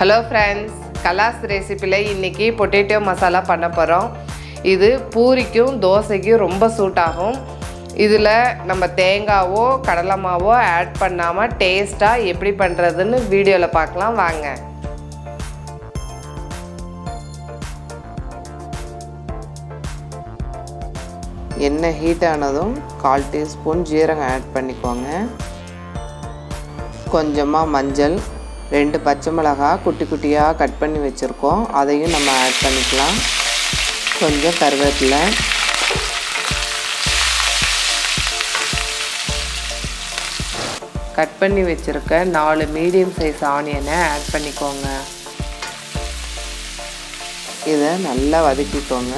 hello friends கலாஸ் ரெசிப்பியில் இன்றைக்கி potato masala பண்ண போகிறோம் இது பூரிக்கும் தோசைக்கும் ரொம்ப சூட் ஆகும் இதில் நம்ம தேங்காவோ கடலை மாவோ ஆட் பண்ணாமல் டேஸ்ட்டாக எப்படி பண்ணுறதுன்னு வீடியோவில் பார்க்கலாம் வாங்க எண்ணெய் ஹீட் ஆனதும் கால் டீஸ்பூன் ஜீரகம் ஆட் பண்ணிக்கோங்க கொஞ்சமாக மஞ்சள் ரெண்டு பச்சை மிளகாய் குட்டி குட்டியாக கட் பண்ணி வச்சுருக்கோம் அதையும் நம்ம ஆட் பண்ணிக்கலாம் கொஞ்சம் கருவேப்பிலை கட் பண்ணி வச்சுருக்க நாலு மீடியம் சைஸ் ஆனியனை ஆட் பண்ணிக்கோங்க இதை நல்லா வதக்கிக்கோங்க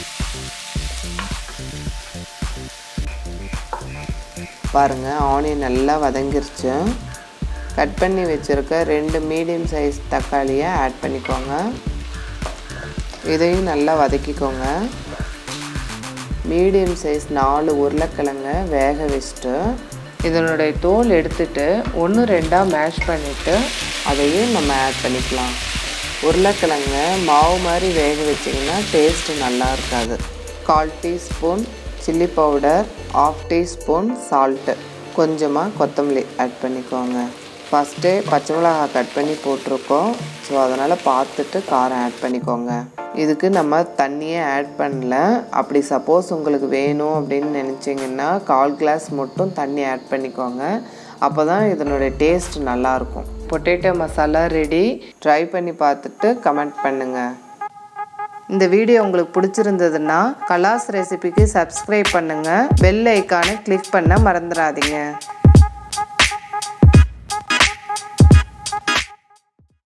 பாருங்கள் ஆனியன் நல்லா வதங்கிருச்சு கட் பண்ணி வச்சுருக்க ரெண்டு மீடியம் சைஸ் தக்காளியை ஆட் பண்ணிக்கோங்க இதையும் நல்லா வதக்கிக்கோங்க மீடியம் சைஸ் நாலு உருளைக்கிழங்க வேக வச்சுட்டு இதனுடைய தோல் எடுத்துட்டு ஒன்று ரெண்டாக மேஷ் பண்ணிவிட்டு அதையும் நம்ம ஆட் பண்ணிக்கலாம் உருளைக்கிழங்க மாவு மாதிரி வேக வச்சிங்கன்னா டேஸ்ட்டு நல்லா இருக்காது கால் teaspoon chilli powder half teaspoon salt கொஞ்சமாக கொத்தமல்லி ஆட் பண்ணிக்கோங்க ஃபஸ்ட்டே பச்சை மிளகாய் கட் பண்ணி போட்டிருக்கோம் ஸோ அதனால் பார்த்துட்டு காரம் ஆட் பண்ணிக்கோங்க இதுக்கு நம்ம தண்ணியே ஆட் பண்ணல அப்படி சப்போஸ் உங்களுக்கு வேணும் அப்படின்னு நினச்சிங்கன்னா கால் கிளாஸ் மட்டும் தண்ணி ஆட் பண்ணிக்கோங்க அப்போ தான் இதனுடைய டேஸ்ட் நல்லாயிருக்கும் பொட்டேட்டோ மசாலா ரெடி ட்ரை பண்ணி பார்த்துட்டு கமெண்ட் பண்ணுங்கள் இந்த வீடியோ உங்களுக்கு பிடிச்சிருந்ததுன்னா கலாஸ் ரெசிபிக்கு சப்ஸ்கிரைப் பண்ணுங்கள் பெல் ஐக்கானை கிளிக் பண்ண மறந்துடாதீங்க